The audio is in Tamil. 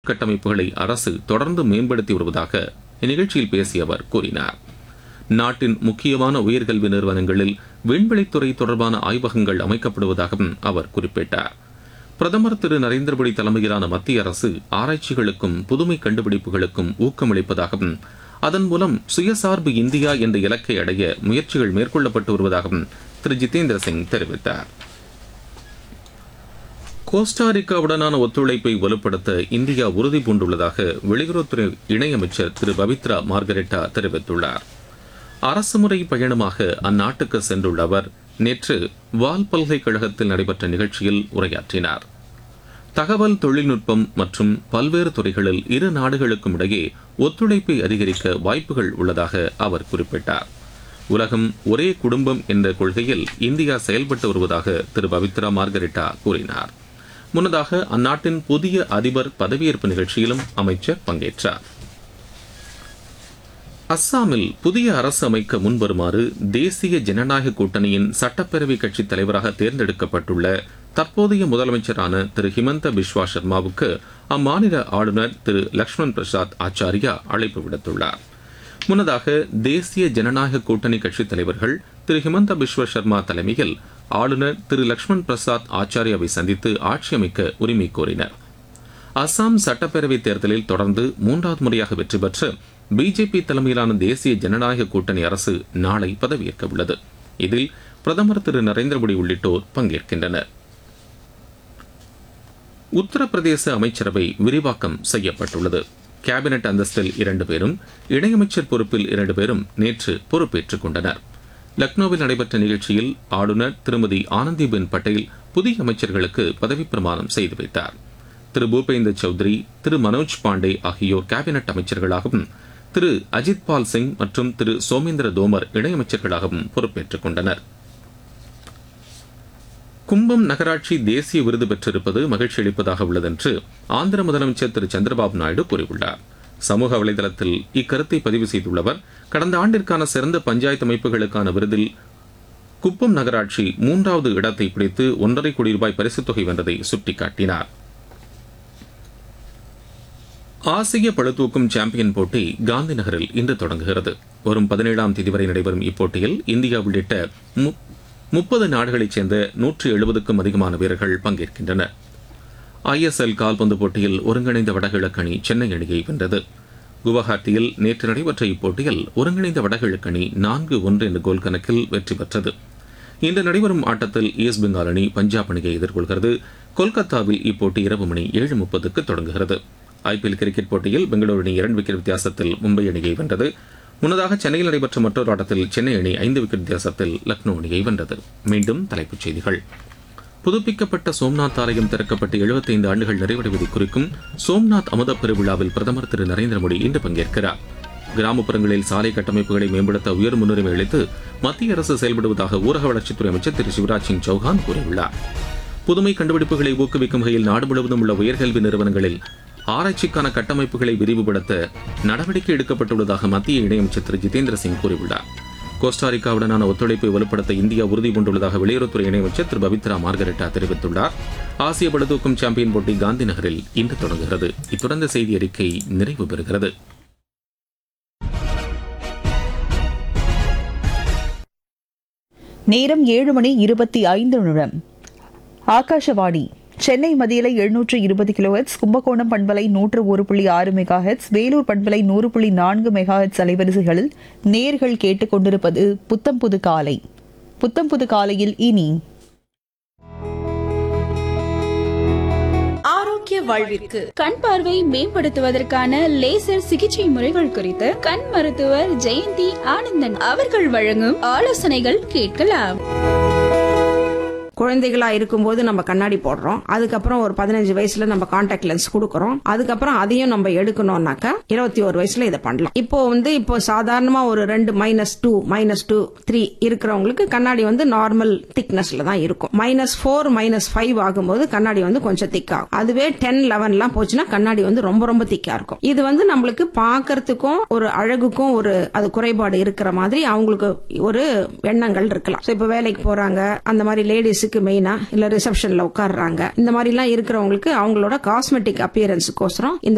கட்டமைப்புகளை அரசு தொடர்ந்து மேம்படுத்தி வருவதாக இந்நிகழ்ச்சியில் பேசிய அவர் கூறினார் நாட்டின் முக்கியமான உயர்கல்வி நிறுவனங்களில் விண்வெளித்துறை தொடர்பான ஆய்வகங்கள் அமைக்கப்படுவதாகவும் அவர் குறிப்பிட்டார் பிரதமர் திரு நரேந்திர மோடி தலைமையிலான மத்திய அரசு ஆராய்ச்சிகளுக்கும் புதுமை கண்டுபிடிப்புகளுக்கும் ஊக்கமளிப்பதாகவும் அதன் மூலம் சுயசார்பு இந்தியா என்ற இலக்கை அடைய முயற்சிகள் மேற்கொள்ளப்பட்டு வருவதாகவும் திரு ஜிதேந்திர சிங் தெரிவித்தார் கோஸ்டாரிக்காவுடனான ஒத்துழைப்பை வலுப்படுத்த இந்தியா உறுதி பூண்டுள்ளதாக வெளியுறவுத்துறை இணையமைச்சர் திரு பவித்ரா மார்கரெட்டா தெரிவித்துள்ளார் அரசுமுறை பயணமாக அந்நாட்டுக்கு சென்றுள்ள அவர் நேற்று வால் பல்கலைக்கழகத்தில் நடைபெற்ற நிகழ்ச்சியில் உரையாற்றினார் தகவல் தொழில்நுட்பம் மற்றும் பல்வேறு துறைகளில் இரு நாடுகளுக்கும் இடையே ஒத்துழைப்பை அதிகரிக்க வாய்ப்புகள் உள்ளதாக அவர் குறிப்பிட்டார் உலகம் ஒரே குடும்பம் என்ற கொள்கையில் இந்தியா செயல்பட்டு வருவதாக திரு பவித்ரா மார்கரெட்டா கூறினார் முன்னதாக அந்நாட்டின் புதிய அதிபர் பதவியேற்பு நிகழ்ச்சியிலும் அமைச்சர் பங்கேற்றார் அஸ்ஸாமில் புதிய அரசு அமைக்க முன்வருமாறு தேசிய ஜனநாயக கூட்டணியின் சட்டப்பேரவை கட்சித் தலைவராக தேர்ந்தெடுக்கப்பட்டுள்ள தற்போதைய முதலமைச்சரான திரு ஹிமந்த பிஸ்வா சர்மாவுக்கு அம்மாநில ஆளுநர் திரு லக்ஷ்மண் பிரசாத் ஆச்சாரியா அழைப்பு விடுத்துள்ளார் முன்னதாக தேசிய ஜனநாயக கூட்டணி கட்சித் தலைவர்கள் திரு ஹிமந்த பிஸ்வ சர்மா தலைமையில் ஆளுநர் திரு லக்ஷ்மண் பிரசாத் ஆச்சாரியாவை சந்தித்து ஆட்சி அமைக்க உரிமை கோரினர் அசாம் சட்டப்பேரவை தேர்தலில் தொடர்ந்து மூன்றாவது முறையாக வெற்றி பெற்று பிஜேபி தலைமையிலான தேசிய ஜனநாயக கூட்டணி அரசு நாளை பதவியேற்க உள்ளது இதில் பிரதமர் திரு நரேந்திர மோடி உள்ளிட்டோர் பங்கேற்கின்றனர் உத்தரப்பிரதேச அமைச்சரவை விரிவாக்கம் செய்யப்பட்டுள்ளது கேபினெட் அந்தஸ்தில் இரண்டு பேரும் இணையமைச்சர் பொறுப்பில் இரண்டு பேரும் நேற்று பொறுப்பேற்றுக் கொண்டனர் லக்னோவில் நடைபெற்ற நிகழ்ச்சியில் ஆளுநர் திருமதி ஆனந்திபென் பட்டேல் புதிய அமைச்சர்களுக்கு பதவிப் பிரமாணம் செய்து வைத்தார் திரு பூபேந்தர் சௌத்ரி திரு மனோஜ் பாண்டே ஆகியோர் கேபினெட் அமைச்சர்களாகவும் திரு அஜித் பால் சிங் மற்றும் திரு சோமேந்திர தோமர் இணையமைச்சர்களாகவும் பொறுப்பேற்றுக் கொண்டனர் கும்பம் நகராட்சி தேசிய விருது பெற்றிருப்பது மகிழ்ச்சி அளிப்பதாக உள்ளது என்று ஆந்திர முதலமைச்சர் திரு சந்திரபாபு நாயுடு கூறியுள்ளார் சமூக வலைதளத்தில் இக்கருத்தை பதிவு செய்துள்ள கடந்த ஆண்டிற்கான சிறந்த பஞ்சாயத்து அமைப்புகளுக்கான விருதில் குப்பம் நகராட்சி மூன்றாவது இடத்தை பிடித்து ஒன்றரை கோடி ரூபாய் பரிசுத் தொகை வென்றதை சுட்டிக்காட்டினார் ஆசிய பளுதூக்கும் சாம்பியன் போட்டி காந்தி நகரில் இன்று தொடங்குகிறது வரும் பதினேழாம் தேதி வரை நடைபெறும் இப்போட்டியில் இந்தியா உள்ளிட்ட முப்பது நாடுகளைச் சேர்ந்த நூற்று எழுபதுக்கும் அதிகமான வீரர்கள் பங்கேற்கின்றனர் ஐஎஸ்எல் கால்பந்து போட்டியில் ஒருங்கிணைந்த வடகிழக்கு அணி சென்னை அணியை வென்றது குவஹாத்தியில் நேற்று நடைபெற்ற இப்போட்டியில் ஒருங்கிணைந்த வடகிழக்கு அணி நான்கு ஒன்று என்ற கோல் கணக்கில் வெற்றி பெற்றது இன்று நடைபெறும் ஆட்டத்தில் ஈஸ்ட் பெங்கால் அணி பஞ்சாப் அணியை எதிர்கொள்கிறது கொல்கத்தாவில் இப்போட்டி இரவு மணி ஏழு முப்பதுக்கு தொடங்குகிறது ஐபிஎல் கிரிக்கெட் போட்டியில் பெங்களூரு அணி இரண்டு விக்கெட் வித்தியாசத்தில் மும்பை அணியை வென்றது முன்னதாக சென்னையில் நடைபெற்ற மற்றொரு ஆட்டத்தில் சென்னை அணி ஐந்து விக்கெட் வித்தியாசத்தில் லக்னோ அணியை வென்றது மீண்டும் தலைப்புச் செய்திகள் புதுப்பிக்கப்பட்ட சோம்நாத் ஆலயம் திறக்கப்பட்டு எழுபத்தைந்து ஆண்டுகள் நிறைவடைவதை குறிக்கும் சோம்நாத் அமுத பெருவிழாவில் பிரதமர் திரு நரேந்திர மோடி இன்று பங்கேற்கிறார் கிராமப்புறங்களில் சாலை கட்டமைப்புகளை மேம்படுத்த உயர் முன்னுரிமை அளித்து மத்திய அரசு செயல்படுவதாக ஊரக வளர்ச்சித்துறை அமைச்சர் திரு சிவராஜ் சிங் சௌஹான் கூறியுள்ளார் புதுமை கண்டுபிடிப்புகளை ஊக்குவிக்கும் வகையில் நாடு முழுவதும் உள்ள உயர்கல்வி நிறுவனங்களில் ஆராய்ச்சிக்கான கட்டமைப்புகளை விரிவுபடுத்த நடவடிக்கை எடுக்கப்பட்டுள்ளதாக மத்திய இணையமைச்சர் திரு ஜிதேந்திர சிங் கூறியுள்ளார் கோஸ்டாரிக்காவுடனான ஒத்துழைப்பை வலுப்படுத்த இந்தியா உறுதி பூண்டுள்ளதாக வெளியுறவுத்துறை இணையமைச்சர் திரு பவித்ரா மார்கரெட்டா தெரிவித்துள்ளார் ஆசிய பளுதூக்கும் சாம்பியன் போட்டி காந்தி நகரில் இன்று தொடங்குகிறது இத்துடன் செய்தி அறிக்கை நிறைவு பெறுகிறது நேரம் ஏழு மணி இருபத்தி ஐந்து நிமிடம் ஆகாஷவாணி சென்னை மதியலை எழுநூற்று இருபது கிலோஹெட்ஸ் கும்பகோணம் பண்பலை நூற்று ஒரு புள்ளி ஆறு மெகா ஹெட்ஸ் வேலூர் பண்பலை நூறு புள்ளி நான்கு மெகா ஹெட்ஸ் அலைவரிசைகளில் நேர்கள் கேட்டுக்கொண்டிருப்பது புத்தம் புது காலை புத்தம் புது காலையில் இனி ஆரோக்கிய வாழ்விற்கு கண் பார்வை மேம்படுத்துவதற்கான லேசர் சிகிச்சை முறைகள் குறித்து கண் மருத்துவர் ஜெயந்தி ஆனந்தன் அவர்கள் வழங்கும் ஆலோசனைகள் கேட்கலாம் குழந்தைகளா இருக்கும்போது நம்ம கண்ணாடி போடுறோம் அதுக்கப்புறம் ஒரு பதினஞ்சு வயசுல நம்ம கான்டாக்ட் லென்ஸ் கொடுக்கறோம் அதுக்கப்புறம் அதையும் நம்ம எடுக்கணும்னாக்கா இருபத்தி ஒரு வயசுல இதை பண்ணலாம் இப்போ வந்து இப்போ சாதாரணமா ஒரு ரெண்டு minus two minus two three இருக்கிறவங்களுக்கு கண்ணாடி வந்து நார்மல் திக்னஸ்ல தான் இருக்கும் மைனஸ் ஃபோர் மைனஸ் ஃபைவ் ஆகும்போது கண்ணாடி வந்து கொஞ்சம் திக் ஆகும் அதுவே டென் லெவன்லாம் போச்சுன்னா கண்ணாடி வந்து ரொம்ப ரொம்ப திக்கா இருக்கும் இது வந்து நம்மளுக்கு பாக்குறதுக்கும் ஒரு அழகுக்கும் ஒரு அது குறைபாடு இருக்கிற மாதிரி அவங்களுக்கு ஒரு எண்ணங்கள் இருக்கலாம் So, இப்ப வேலைக்கு போறாங்க அந்த மாதிரி லேடிஸுக்கு மெயினா இல்ல ரிசப்ஷன்ல உட்கார்றாங்க இந்த மாதிரி எல்லாம் இருக்கிறவங்களுக்கு அவங்களோட காஸ்மெட்டிக் அப்பியரன்ஸுக்கோசரம் இந்த